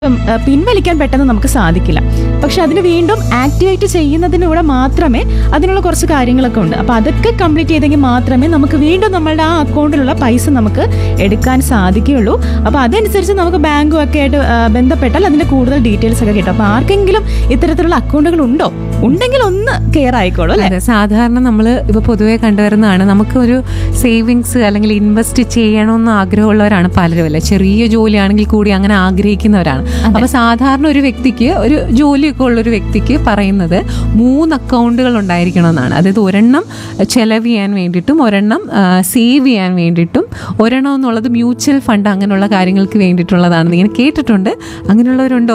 ഉം, ആ, പിൻവലിക്കാൻ പെട്ടെന്ന് നമുക്ക് സാധിക്കില്ല പക്ഷെ അതിന് വീണ്ടും ആക്ടിവേറ്റ് ചെയ്യുന്നതിലൂടെ മാത്രമേ അതിനുള്ള കുറച്ച് കാര്യങ്ങളൊക്കെ ഉണ്ട് അപ്പോൾ അതൊക്കെ കംപ്ലീറ്റ് ചെയ്തെങ്കിൽ മാത്രമേ നമുക്ക് വീണ്ടും നമ്മളുടെ ആ അക്കൗണ്ടിലുള്ള പൈസ നമുക്ക് എടുക്കാൻ സാധിക്കുകയുള്ളൂ അപ്പോൾ അതനുസരിച്ച് നമുക്ക് ബാങ്കും ഒക്കെ ആയിട്ട് ആ, ബന്ധപ്പെട്ടാൽ അതിന്റെ കൂടുതൽ ഡീറ്റെയിൽസ് ഒക്കെ കിട്ടും അപ്പോൾ ആർക്കെങ്കിലും ഇത്തരത്തിലുള്ള അക്കൗണ്ടുകൾ ഉണ്ടോ ഉണ്ടെങ്കിൽ ഒന്ന് കെയർ ആയിക്കോളൂ അല്ലേ അതെ സാധാരണ നമ്മൾ ഇപ്പൊ പൊതുവെ കണ്ടുവരുന്നതാണ് നമുക്ക് ഒരു സേവിങ്സ് അല്ലെങ്കിൽ ഇൻവെസ്റ്റ് ചെയ്യണമെന്ന് ആഗ്രഹമുള്ളവരാണ് പലരും അല്ലെ ചെറിയ ജോലിയാണെങ്കിൽ കൂടി അങ്ങനെ ആഗ്രഹിക്കുന്നവരാണ് അപ്പൊ സാധാരണ ഒരു വ്യക്തിക്ക് ഒരു ജോലിയൊക്കെ ഉള്ള ഒരു വ്യക്തിക്ക് പറയുന്നത് മൂന്ന് അക്കൗണ്ടുകൾ ഉണ്ടായിരിക്കണം എന്നാണ് അതായത് ഒരെണ്ണം ചെലവ് ചെയ്യാൻ വേണ്ടിയിട്ടും ഒരെണ്ണം സേവ് ചെയ്യാൻ വേണ്ടിയിട്ടും ഒരെണ്ണം എന്നുള്ളത് മ്യൂച്വൽ ഫണ്ട് അങ്ങനെയുള്ള കാര്യങ്ങൾക്ക് വേണ്ടിയിട്ടുള്ളതാണെന്ന് ഇങ്ങനെ കേട്ടിട്ടുണ്ട് അങ്ങനെയുള്ളവരുണ്ടോ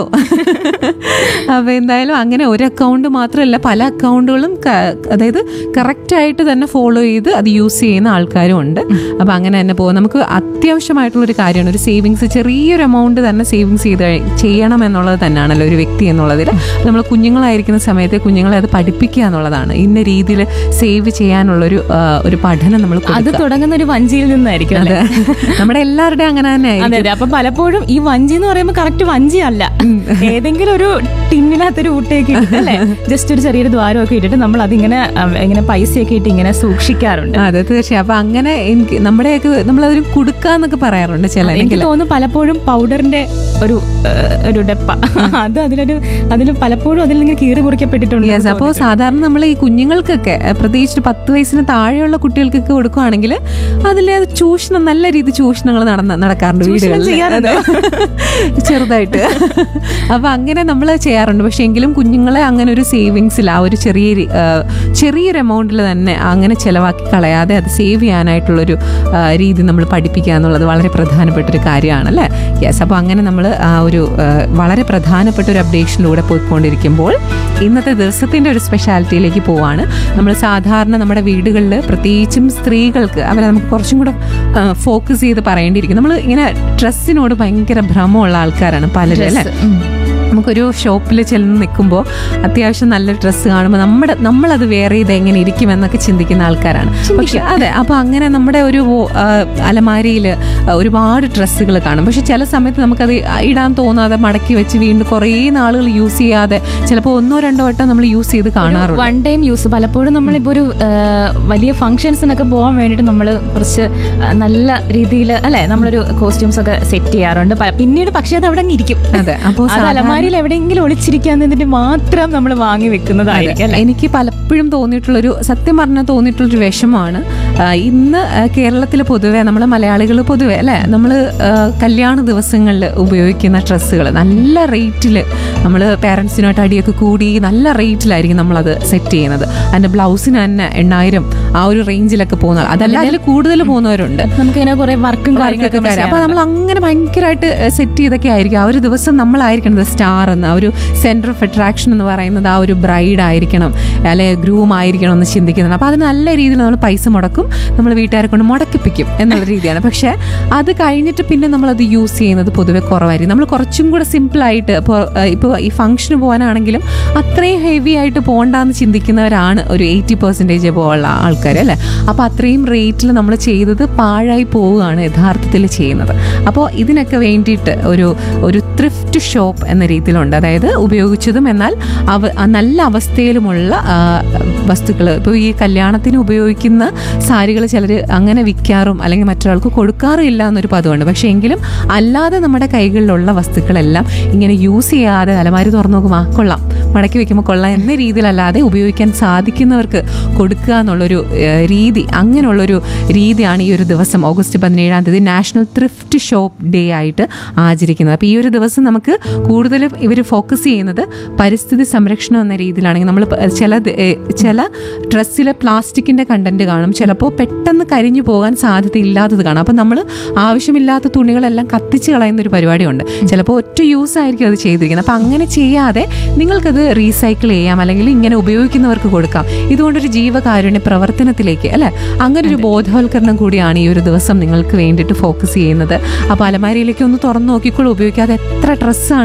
അപ്പോൾ എന്തായാലും അങ്ങനെ ഒരു അക്കൗണ്ട് മാത്രമല്ല പല അക്കൗണ്ടുകളും ക- അതായത് കറക്റ്റായിട്ട് തന്നെ ഫോളോ ചെയ്ത് അത് യൂസ് ചെയ്യുന്ന ആൾക്കാരും ഉണ്ട് അപ്പോൾ അങ്ങനെ തന്നെ പോകും നമുക്ക് അത്യാവശ്യമായിട്ടുള്ളൊരു കാര്യമാണ് ഒരു സേവിങ്സ് ചെറിയൊരു എമൗണ്ട് തന്നെ സേവിങ്സ് ചെയ്ത് കഴി- ചെയ്യണം എന്നുള്ളത് തന്നെയാണല്ലോ ഒരു വ്യക്തി എന്നുള്ളതിൽ നമ്മൾ കുഞ്ഞുങ്ങളായിരിക്കുന്ന സമയത്ത് കുഞ്ഞുങ്ങളെ അത് പഠിപ്പിക്കുക എന്നുള്ളതാണ് ഇന്ന രീതിയിൽ സേവ് ചെയ്യാനുള്ളൊരു ആ, ഒരു പഠനം നമ്മൾ അത് തുടങ്ങുന്ന ഒരു വഞ്ചിയിൽ നിന്നായിരിക്കും അല്ലേ നമ്മുടെ എല്ലാവരുടെയും അങ്ങനെ തന്നെ അതെ അതെ അപ്പൊ പലപ്പോഴും ഈ വഞ്ചി എന്ന് പറയുമ്പോൾ കറക്റ്റ് വഞ്ചി അല്ല ഏതെങ്കിലും ഒരു ടിന്നിനകത്തൊരു ഊട്ടയൊക്കെ ഇട്ടിട്ട് അല്ലേ ജസ്റ്റ് ഒരു ചെറിയൊരു ദ്വാരമൊക്കെ ഇട്ടിട്ട് നമ്മൾ അതിങ്ങനെ അഹ്, ഇങ്ങനെ പൈസയൊക്കെ ഇട്ട് ഇങ്ങനെ സൂക്ഷിക്കാറുണ്ട് അതെ തീർച്ചയായും അപ്പൊ അങ്ങനെ എനിക്ക് നമ്മുടെയൊക്കെ നമ്മളതൊരു കുടുക്കാന്നൊക്കെ പറയാറുണ്ട് ചില എനിക്ക് തോന്നുന്നു പലപ്പോഴും പൗഡറിന്റെ ഒരു ഏഹ്, ഒരു ഡെപ്പ അത് അതിലൊരു അതിൽ പലപ്പോഴും അതിൽ നിന്ന് കീറി മുറിക്കപ്പെട്ടിട്ടുണ്ട് യെസ് അപ്പോൾ സാധാരണ നമ്മൾ ഈ കുഞ്ഞുങ്ങൾക്കൊക്കെ അഹ് പ്രത്യേകിച്ച് പത്ത് വയസ്സിന് താഴെയുള്ള കുട്ടികൾക്കൊക്കെ കൊടുക്കുകയാണെങ്കിൽ അതിൽ ചൂഷണം നല്ല രീതി ചൂഷണങ്ങൾ നടന്ന നടക്കാറുണ്ട് ചൂഷണം വീടുകളിൽ ചെയ്യാറുണ്ടോ? അതെ. ചെറുതായിട്ട് അപ്പൊ അങ്ങനെ നമ്മൾ ചെയ്യാറുണ്ട് പക്ഷെ എങ്കിലും കുഞ്ഞുങ്ങളെ അങ്ങനെ ഒരു സേവിങ്സിൽ ആ ഒരു ചെറിയ രീ- ആഹ് ചെറിയൊരു എമൗണ്ടിൽ തന്നെ അങ്ങനെ ചിലവാക്കി കളയാതെ അത് സേവ് ചെയ്യാനായിട്ടുള്ളൊരു ആഹ് രീതി നമ്മൾ പഠിപ്പിക്കുക എന്നുള്ളത് വളരെ പ്രധാനപ്പെട്ട ഒരു കാര്യമാണ് അല്ലേ യെസ് അപ്പോൾ അങ്ങനെ നമ്മൾ ആ ഒരു ആഹ് വളരെ പ്രധാനപ്പെട്ട ഒരു അപ്ഡേഷനിലൂടെ പോയിക്കൊണ്ടിരിക്കുമ്പോൾ ഇന്നത്തെ ദിവസത്തിൻ്റെ ഒരു സ്പെഷ്യാലിറ്റിയിലേക്ക് പോവാണ് നമ്മൾ സാധാരണ നമ്മുടെ വീടുകളിൽ പ്രത്യേകിച്ചും സ്ത്രീകൾക്ക് അവരെ നമുക്ക് കുറച്ചും കൂടെ ഫോക്കസ് ചെയ്ത് പറയേണ്ടിയിരിക്കും നമ്മൾ ഇങ്ങനെ ഡ്രസ്സിനോട് ഭയങ്കര ഭ്രമമുള്ള ആൾക്കാരാണ് പലരും അല്ലേ നമുക്കൊരു ഷോപ്പിൽ ചെന്ന് നിൽക്കുമ്പോൾ അത്യാവശ്യം നല്ല ഡ്രസ്സ് കാണുമ്പോൾ നമ്മുടെ നമ്മളത് വെയർ ചെയ്ത് എങ്ങനെ ഇരിക്കുമെന്നൊക്കെ ചിന്തിക്കുന്ന ആൾക്കാരാണ് പക്ഷെ അതെ അപ്പോൾ അങ്ങനെ നമ്മുടെ ഒരു അലമാരിയിൽ ഒരുപാട് ഡ്രസ്സുകൾ കാണും പക്ഷെ ചില സമയത്ത് നമുക്കത് ഇടാൻ തോന്നാതെ മടക്കി വെച്ച് വീണ്ടും കുറേ നാളുകൾ യൂസ് ചെയ്യാതെ ചിലപ്പോൾ ഒന്നോ രണ്ടോ വട്ടം നമ്മൾ യൂസ് ചെയ്ത് കാണാറുണ്ട് വൺ ടൈം യൂസ് പലപ്പോഴും നമ്മളിപ്പോ ഒരു ഏഹ്, വലിയ ഫംഗ്ഷൻസിനൊക്കെ പോകാൻ വേണ്ടിയിട്ട് നമ്മൾ കുറച്ച് ആ, നല്ല രീതിയിൽ അല്ലെ നമ്മളൊരു കോസ്റ്റ്യൂംസ് ഒക്കെ സെറ്റ് ചെയ്യാറുണ്ട് പ- പിന്നീട് പക്ഷേ അത് അവിടെ അങ്ങ് ഇരിക്കും അതെ അപ്പോൾ അത് അലമാരിയിൽ എവിടെയെങ്കിലും ഒളിച്ചിരിക്കാൻ നിന്നിട്ട് മാത്രം നമ്മൾ വാങ്ങി വെക്കുന്നതായിരിക്കും അല്ലെ എനിക്ക് പലപ്പോഴും തോന്നിയിട്ടുള്ളൊരു സത്യം പറഞ്ഞാൽ തോന്നിയിട്ടുള്ളൊരു വിഷമമാണ് ആ, ഇന്ന് കേരളത്തിൽ പൊതുവെ നമ്മൾ മലയാളികൾ പൊതുവെ അല്ലേ നമ്മൾ കല്യാണ ദിവസങ്ങളിൽ ഉപയോഗിക്കുന്ന ഡ്രസ്സുകൾ നല്ല റേറ്റിൽ നമ്മൾ പാരൻസിനായിട്ട് അടിയൊക്കെ കൂടി നല്ല റേറ്റിലായിരിക്കും നമ്മളത് സെറ്റ് ചെയ്യുന്നത് അതിൻ്റെ ബ്ലൗസിന് തന്നെ എണ്ണായിരം ആ ഒരു റേഞ്ചിലൊക്കെ പോകുന്ന അതല്ല അതിൽ കൂടുതൽ പോകുന്നവരുണ്ട് നമുക്ക് ഇങ്ങനെ കുറെ വർക്കും വർക്കൊക്കെ കാര്യങ്ങളൊക്കെ കാര്യം അപ്പൊ നമ്മൾ അങ്ങനെ ഭയങ്കരമായിട്ട് സെറ്റ് ചെയ്തൊക്കെ ആയിരിക്കും ആ ഒരു ദിവസം നമ്മളായിരിക്കണം സ്റ്റാർ എന്ന് ആ ഒരു സെന്റർ ഓഫ് അട്രാക്ഷൻ എന്ന് പറയുന്നത് ആ ഒരു ബ്രൈഡ് ആയിരിക്കണം അല്ലെ ഗ്രൂം ആയിരിക്കണം എന്ന് ചിന്തിക്കുന്നുണ്ട് അപ്പൊ അത് നല്ല രീതിയിൽ നമ്മൾ പൈസ മുടക്കും നമ്മൾ വീട്ടുകാരെ കൊണ്ട് മുടക്കിപ്പിക്കും എന്നുള്ള രീതിയാണ് പക്ഷെ അത് കഴിഞ്ഞിട്ട് പിന്നെ നമ്മളത് യൂസ് ചെയ്യുന്നത് പൊതുവെ കുറവായിരിക്കും നമ്മൾ കുറച്ചും കൂടെ സിമ്പിളായിട്ട് ഇപ്പോൾ ഇപ്പോൾ ഈ ഫംഗ്ഷന് പോകാനാണെങ്കിലും അത്രയും ഹെവി ആയിട്ട് പോകണ്ടെന്ന് ചിന്തിക്കുന്നവരാണ് ഒരു എയ്റ്റി പെർസെൻറ്റേജ് പോലുള്ള ആൾക്കാർ അല്ലേ അപ്പോൾ അത്രയും റേറ്റിൽ നമ്മൾ ചെയ്തത് പാഴായി പോവുകയാണ് യഥാർത്ഥത്തിൽ ചെയ്യുന്നത് അപ്പോൾ ഇതിനൊക്കെ വേണ്ടിയിട്ട് ഒരു ഒരു ത്രിഫ്റ്റ് ഷോപ്പ് എന്ന രീതിയിലുണ്ട് അതായത് ഉപയോഗിച്ചതും എന്നാൽ അവ ആ നല്ല അവസ്ഥയിലുമുള്ള വസ്തുക്കൾ ഇപ്പോൾ ഈ കല്യാണത്തിന് ഉപയോഗിക്കുന്ന സാരികൾ ചിലർ അങ്ങനെ വിൽക്കാറും അല്ലെങ്കിൽ മറ്റൊരാൾക്ക് കൊടുക്കാറില്ല എന്നൊരു പദമുണ്ട് പക്ഷേ എങ്കിലും അല്ലാതെ നമ്മുടെ കൈകളിലുള്ള വസ്തുക്കളെല്ലാം ഇങ്ങനെ യൂസ് ചെയ്യാതെ അലമാരി തുറന്നു നോക്കും ആ കൊള്ളാം മടക്കി വെക്കുമ്പോൾ കൊള്ളാം എന്ന രീതിയിലല്ലാതെ ഉപയോഗിക്കാൻ സാധിക്കുന്നവർക്ക് കൊടുക്കുക എന്നുള്ളൊരു ഏഹ്, രീതി അങ്ങനെയുള്ളൊരു രീതിയാണ് ഈ ഒരു ദിവസം ഓഗസ്റ്റ് പതിനേഴാം തീയതി നാഷണൽ ത്രിഫ്റ്റ് ഷോപ്പ് ഡേ ആയിട്ട് ആചരിക്കുന്നത് അപ്പോൾ ഈ ഒരു ദിവസം നമുക്ക് കൂടുതലും ഇവർ ഫോക്കസ് ചെയ്യുന്നത് പരിസ്ഥിതി സംരക്ഷണം എന്ന രീതിയിലാണെങ്കിൽ നമ്മൾ ചില ദ- ഏഹ്, ചില ഡ്രസ്സിൽ പ്ലാസ്റ്റിക്കിൻ്റെ കണ്ടന്റ് കാണും ചിലപ്പോൾ പെട്ടെന്ന് കരിഞ്ഞു പോകാൻ സാധ്യതയില്ലാത്തത് കാണാം അപ്പം നമ്മൾ ആവശ്യമില്ലാത്ത തുണികളെല്ലാം കത്തിച്ച് കളയുന്ന ഒരു പരിപാടിയുണ്ട് ചിലപ്പോൾ ഒറ്റ യൂസ് ആയിരിക്കും അത് ചെയ്തിരിക്കുന്നത് അപ്പം അങ്ങനെ ചെയ്യാതെ നിങ്ങൾക്കത് റീസൈക്കിൾ ചെയ്യാം അല്ലെങ്കിൽ ഇങ്ങനെ ഉപയോഗിക്കുന്നവർക്ക് കൊടുക്കാം ഇതുകൊണ്ടൊരു ജീവകാരുണ്യ പ്രവർത്തനത്തിലേക്ക് അല്ലെ അങ്ങനെ ഒരു ബോധവൽക്കരണം കൂടിയാണ് ഈ ഒരു ദിവസം നിങ്ങൾക്ക് വേണ്ടിയിട്ട് ഫോക്കസ് ചെയ്യുന്നത് അപ്പോൾ അലമാരിയിലേക്ക് ഒന്ന് തുറന്നു നോക്കിക്കോളൂ ഉപയോഗിക്കാതെ എത്ര ഡ്രസ്സാണ് ചിലപ്പോൾ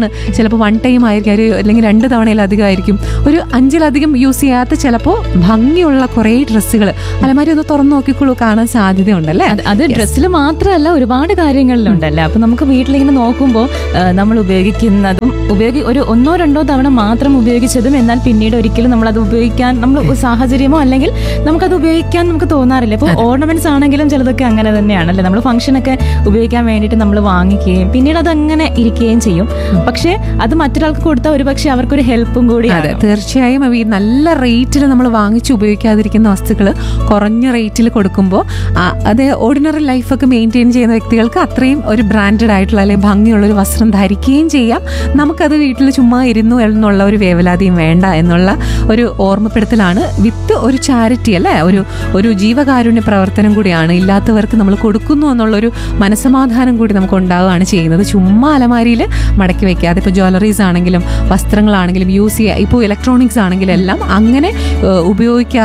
ചിലപ്പോൾ വൺ ടൈം ആയിരിക്കും ഒരു അല്ലെങ്കിൽ രണ്ട് തവണയിലധികം ആയിരിക്കും ഒരു അഞ്ചിലധികം യൂസ് ചെയ്യാത്ത ചിലപ്പോൾ ഭംഗിയുള്ള കുറേ ഡ്രസ്സുകൾ അലമാരി ഒന്ന് തുറന്നു നോക്കിക്കോളൂ കാണാൻ സാധ്യതയുണ്ടല്ലേ അത് അത് ഡ്രസ്സിൽ മാത്രമല്ല ഒരുപാട് കാര്യങ്ങളിലുണ്ടല്ലേ അപ്പൊ നമുക്ക് വീട്ടിലിങ്ങനെ നോക്കുമ്പോൾ നമ്മൾ ഉപയോഗിക്കുന്നതും ഉപയോഗി ഒരു ഒന്നോ രണ്ടോ തവണ മാത്രം ഉപയോഗിച്ചതും എന്നാൽ പിന്നീട് ഒരിക്കലും നമ്മൾ അത് ഉപയോഗിക്കാൻ നമ്മൾ സാഹചര്യമോ അല്ലെങ്കിൽ നമുക്കത് ഉപയോഗിക്കാൻ നമുക്ക് തോന്നാറില്ല ഇപ്പോൾ ഓർണമെന്റ്സ് ആണെങ്കിലും ചിലതൊക്കെ അങ്ങനെ തന്നെയാണല്ലേ നമ്മൾ ഫംഗ്ഷനൊക്കെ ഉപയോഗിക്കാൻ വേണ്ടിയിട്ട് നമ്മൾ വാങ്ങിക്കുകയും പിന്നീട് അത് അങ്ങനെ ഇരിക്കുകയും ചെയ്യും പക്ഷേ അത് മറ്റൊരാൾക്ക് കൊടുത്താൽ ഒരു പക്ഷേ അവർക്കൊരു ഹെൽപ്പും കൂടിയാണ് അതെ തീർച്ചയായും അവ ഈ നല്ല റേറ്റിൽ നമ്മൾ വാങ്ങിച്ച് ഉപയോഗിക്കാതിരിക്കുന്ന വസ്തുക്കൾ കുറഞ്ഞ റേറ്റിൽ കൊടുക്കുമ്പോൾ അത് ഓർഡിനറി ലൈഫൊക്കെ മെയിൻറ്റെയിൻ ചെയ്യുന്ന വ്യക്തികൾക്ക് അത്രയും ഒരു ബ്രാൻഡഡ് ആയിട്ടുള്ള അല്ലെങ്കിൽ ഭംഗിയുള്ള ഒരു വസ്ത്രം ധരിക്കുകയും ചെയ്യാം നമുക്കത് വീട്ടിൽ ചുമ്മാ ഇരുന്നു എന്നുള്ള ഒരു വേവലാതിയും വേണ്ട എന്നുള്ള ഒരു ഓർമ്മപ്പെടുത്തലാണ് വിത്ത് ഒരു ചാരിറ്റി അല്ലേ ഒരു ഒരു ജീവകാരുണ്യ പ്രവർത്തനം കൂടിയാണ് ഇല്ലാത്തവർക്ക് നമ്മൾ കൊടുക്കുന്നു എന്നുള്ളൊരു മനസമാധാനം കൂടി നമുക്ക് ഉണ്ടാവുകയാണ് ചെയ്യുന്നത് ചുമ്മാ അലമാരിയിൽ മടക്കി വെക്കാതെ ഇപ്പോൾ ജ്വല്ലറീസ് ആണെങ്കിലും വസ്ത്രങ്ങളാണെങ്കിലും യൂസ് ചെയ്യുക ഇപ്പോൾ ഇലക്ട്രോണിക്സ് ആണെങ്കിലും എല്ലാം അങ്ങനെ ഏഹ്, ഉപയോഗിക്കാ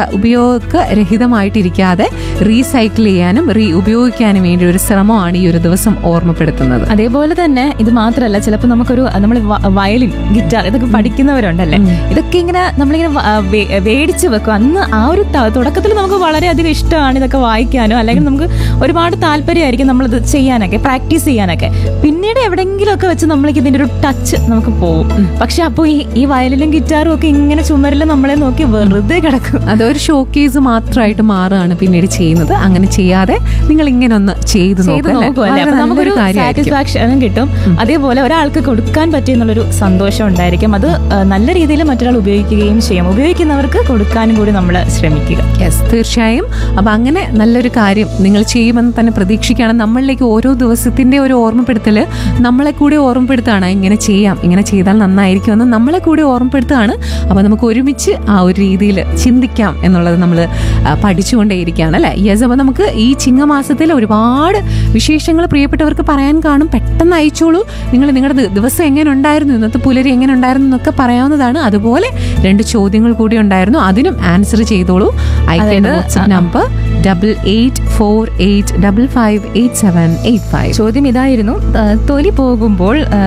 ഉപയോഗരഹിതമായിട്ടിരിക്കാതെ റീസൈക്കിൾ ചെയ്യാനും റീ ഉപയോഗിക്കാനും വേണ്ടി ഒരു ശ്രമമാണ് ഈ ഒരു ദിവസം ഓർമ്മപ്പെടുത്തുന്നത് അതേപോലെ തന്നെ ഇത് മാത്രമല്ല ചിലപ്പോൾ നമുക്കൊരു നമ്മൾ വയലിൻ ഗിറ്റാർ ഇതൊക്കെ പഠിക്കുന്നവരുണ്ടല്ലേ ഇതൊക്കെ ഇങ്ങനെ നമ്മളിങ്ങനെ വ- വേ- വേടിച്ച് വെക്കും അന്ന് ആ ഒരു ത- തുടക്കത്തിൽ നമുക്ക് വളരെയധികം ഇഷ്ടമാണ് ഇതൊക്കെ വായിക്കാനോ അല്ലെങ്കിൽ നമുക്ക് ഒരുപാട് താല്പര്യമായിരിക്കും നമ്മളിത് ചെയ്യാനൊക്കെ പ്രാക്ടീസ് ചെയ്യാനൊക്കെ പിന്നീട് എവിടെയെങ്കിലുമൊക്കെ വെച്ച് നമ്മൾക്ക് ഇതിന്റെ ഒരു ടച്ച് നമുക്ക് പോകും പക്ഷെ അപ്പോൾ ഈ ഈ വയലിലും ഗിറ്റാറും ഒക്കെ ഇങ്ങനെ ചുമരിൽ നമ്മളെ നോക്കി വെറുതെ കിടക്കും അതൊരു ഷോക്കേസ് മാത്രമായിട്ട് മാറുകയാണ് പിന്നീട് ചെയ്യുന്നത് അങ്ങനെ ചെയ്യാതെ നിങ്ങൾ ഇങ്ങനെ ഒന്ന് ചെയ്തു ചെയ്ത് നോക്കുക നോക്കും അല്ലേ അപ്പൊ നമുക്കൊരു സാറ്റിസ്ഫാക്ഷനും കിട്ടും അതേപോലെ ഒരാൾക്ക് കൊടുക്കാൻ പറ്റിയെന്നുള്ളൊരു സന്തോഷം ഉണ്ടായിരിക്കും അത് ആ, നല്ല രീതിയിൽ മറ്റൊരാൾ ഉപയോഗിക്കുകയും ചെയ്യും ഉപയോഗിക്കുന്നവർക്ക് കൊടുക്കാനും കൂടി നമ്മൾ ശ്രമിക്കുക യെസ് തീർച്ചയായും അപ്പം അങ്ങനെ നല്ലൊരു കാര്യം നിങ്ങൾ ചെയ്യുമെന്ന് തന്നെ പ്രതീക്ഷിക്കുകയാണ് നമ്മളിലേക്ക് ഓരോ ദിവസത്തിൻ്റെ ഒരു ഓർമ്മപ്പെടുത്തൽ നമ്മളെ കൂടി ഓർമ്മപ്പെടുത്തുകയാണ് ഇങ്ങനെ ചെയ്യാം ഇങ്ങനെ ചെയ്താൽ നന്നായിരിക്കുമെന്ന് നമ്മളെ കൂടി ഓർമ്മപ്പെടുത്തുകയാണ് അപ്പോൾ നമുക്ക് ഒരുമിച്ച് ആ ഒരു രീതിയിൽ ചിന്തിക്കാം എന്നുള്ളത് നമ്മൾ പഠിച്ചുകൊണ്ടേയിരിക്കുകയാണ് അല്ലേ യെസ് അപ്പോൾ നമുക്ക് ഈ ചിങ്ങമാസത്തിൽ ഒരുപാട് വിശേഷങ്ങൾ പ്രിയപ്പെട്ടവർക്ക് പറയാൻ കാണും പെട്ടെന്ന് അയച്ചോളൂ നിങ്ങൾ നിങ്ങളുടെ ദി- ദിവസം എങ്ങനെ ഉണ്ടായിരുന്നു ഇന്നത്തെ പുലരി എങ്ങനെ ഉണ്ടായിരുന്നു എന്നൊക്കെ പറയാവുന്നതാണ് അതുപോലെ രണ്ട് ചോദ്യങ്ങൾ കൂടി ഉണ്ടായിരുന്നു അതിനും ആൻസർ ചെയ്തോളൂ അയക്കേണ്ട അതായത്, WhatsApp number double eight four eight double five eight seven eight five ചോദ്യം ഇതായിരുന്നു ആ, തൊലി പോകുമ്പോൾ ആ,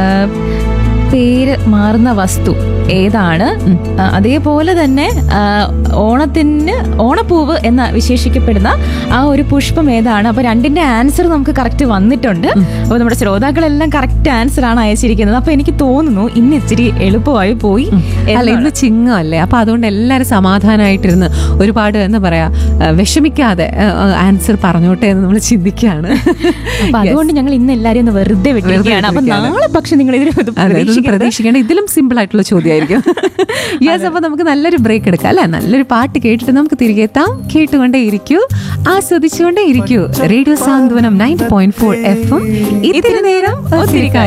പേര് മാറുന്ന വസ്തു ഏതാണ് ആ, അതേപോലെ തന്നെ ആ, ഓണത്തിന് ഓണപ്പൂവ് എന്ന വിശേഷിക്കപ്പെടുന്ന ആ ഒരു പുഷ്പം ഏതാണ് അപ്പൊ രണ്ടിന്റെ ആൻസർ നമുക്ക് കറക്റ്റ് വന്നിട്ടുണ്ട് അപ്പൊ നമ്മുടെ ശ്രോതാക്കളെല്ലാം കറക്റ്റ് ആൻസർ ആണ് അയച്ചിരിക്കുന്നത് അപ്പൊ എനിക്ക് തോന്നുന്നു ഇന്ന് ഇച്ചിരി എളുപ്പമായി പോയി അല്ല എന്നാണ്. ഇന്ന് ചിങ്ങമല്ലേ അപ്പൊ അതുകൊണ്ട് എല്ലാവരും സമാധാനമായിട്ടിരുന്ന് ഒരുപാട് എന്താ പറയാ ആ, വിഷമിക്കാതെ ആൻസർ പറഞ്ഞോട്ടെ എന്ന് നമ്മൾ ചിന്തിക്കുകയാണ് അപ്പൊ അതുകൊണ്ട് ഞങ്ങൾ ഇന്ന് എല്ലാരെയും ഒന്ന് വെറുതെ വിട്ടിരിക്കുകയാണ് അപ്പൊ വിട്ടിരിക്കുകയാണ്. നാളെ പക്ഷെ നിങ്ങൾ ഇതിന് ഇത് അതെ ഇതൊന്നും പ്രതീക്ഷിക്കരുത്. പ്രതീക്ഷിക്കേണ്ട ഇതിലും സിമ്പിൾ ആയിട്ടുള്ള ചോദ്യമായിരിക്കും യെസ് അപ്പൊ നമുക്ക് നല്ലൊരു ബ്രേക്ക് എടുക്കാം അല്ലെ നല്ലൊരു പാട്ട് കേട്ടിട്ട് നമുക്ക് തിരികെ എത്താം കേട്ടുകൊണ്ടേ ഇരിക്കൂ ആസ്വദിച്ചുകൊണ്ടേ ഇരിക്കൂ radio Santhwanam ninety point four എഫും ഇത്തിരി നേരം ഒത്തിരി കാര്യം